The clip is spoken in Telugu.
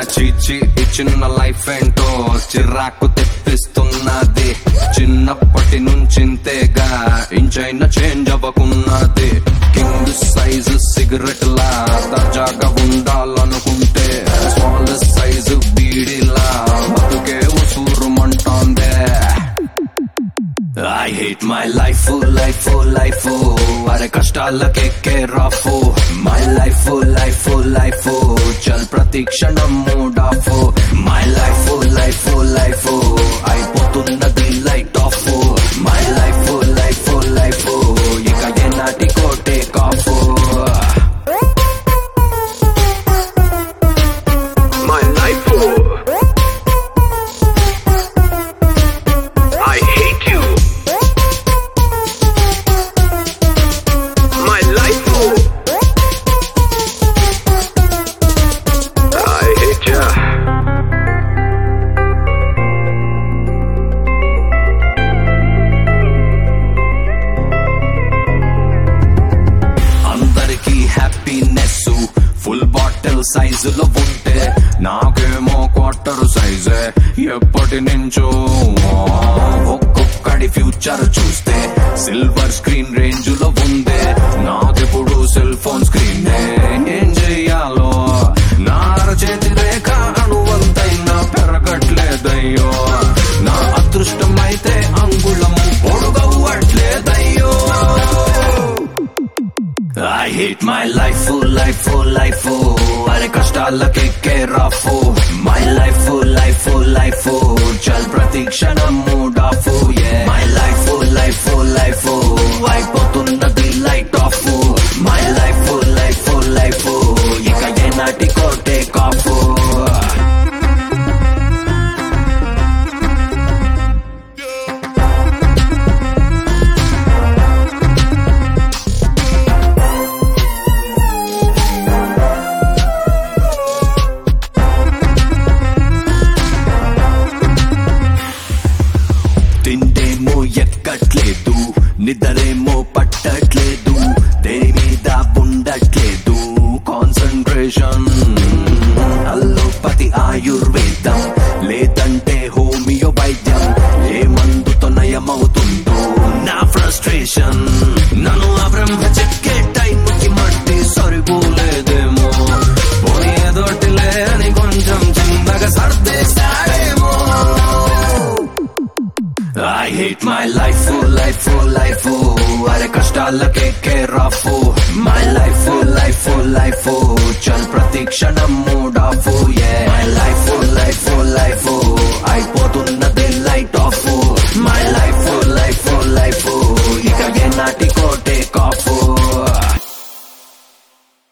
చీచి ఈ చిన్న లైఫ్ ఏంటో చిరాకు తెప్పిస్తున్నది చిన్నప్పటి నుంచింతేగా ఇంచైనా చేంజ్ అవ్వకున్నది కింగ్ సైజు సిగరెట్ లా తాజాగా ఉండాలనుకుంటే స్మాల్ సైజు బీడిలా బతుకే ఉసూరుమంటోందే I hate my life, oh life, oh life, oh అరే కష్టాలకెక్కే rough my life life life చల్ ప్రతి క్షణం mood off my life life life అయిపోతున్నది light off my life life life ఇక ఏనాటి కోటే కాఫ్ My life. oh. I hate you. My life. oh. I hate ya. అందరికి హ్యాపీనెస్ ఫుల్ బాటిల్ సైజులో ఉంటే నాకేమో క్వార్టర్ సైజే ఎప్పటి నుంచో ఒక్కొక్కడి ఫ్యూచర్ చూస్తే సిల్వర్ స్క్రీన్ రేంజ్ లో ఉందే నాకెప్పుడు సెల్ ఫోన్ స్క్రీన్ ఏం చెయ్యాలో నా చేతి రేఖ అణువంతైనా పెరగట్లేదయ్యో నా అదృష్టం అయితే అంగుళం పొడుగవ్వట్లేదయ్యో I hate my life, oh life, oh life, oh అరే కష్టాలకెక్కే rough my life life life చల్ ప్రతి క్షణం mood off my life life life అయిపోతున్నది light off my life life life ఇక ఏనాటి కోటే కాఫ్ తిండేమో ఎక్కట్లేదు నిద్రేమో పట్టట్లేదు దేని మీద ఉండట్లేదు కాన్సన్ట్రేషన్ అల్లోపతి ఆయుర్వేదం లేదంటే హోమియో వైద్యం ఏ మందుతో నయమవుతుందో నా ఫ్రస్ట్రేషన్ నన్ను ఆ బ్రహ్మ చెక్కే టైంకి మట్టి సరిపోలేదేమో పోనీ ఏదోటిలే అని కొంచెం చిన్నగా సర్దేశాడేమో I hate my life, oh life, oh life, oh అరే కష్టాలకెక్కే rough my life life life చల్ ప్రతి క్షణం మూడాఫ్ yeah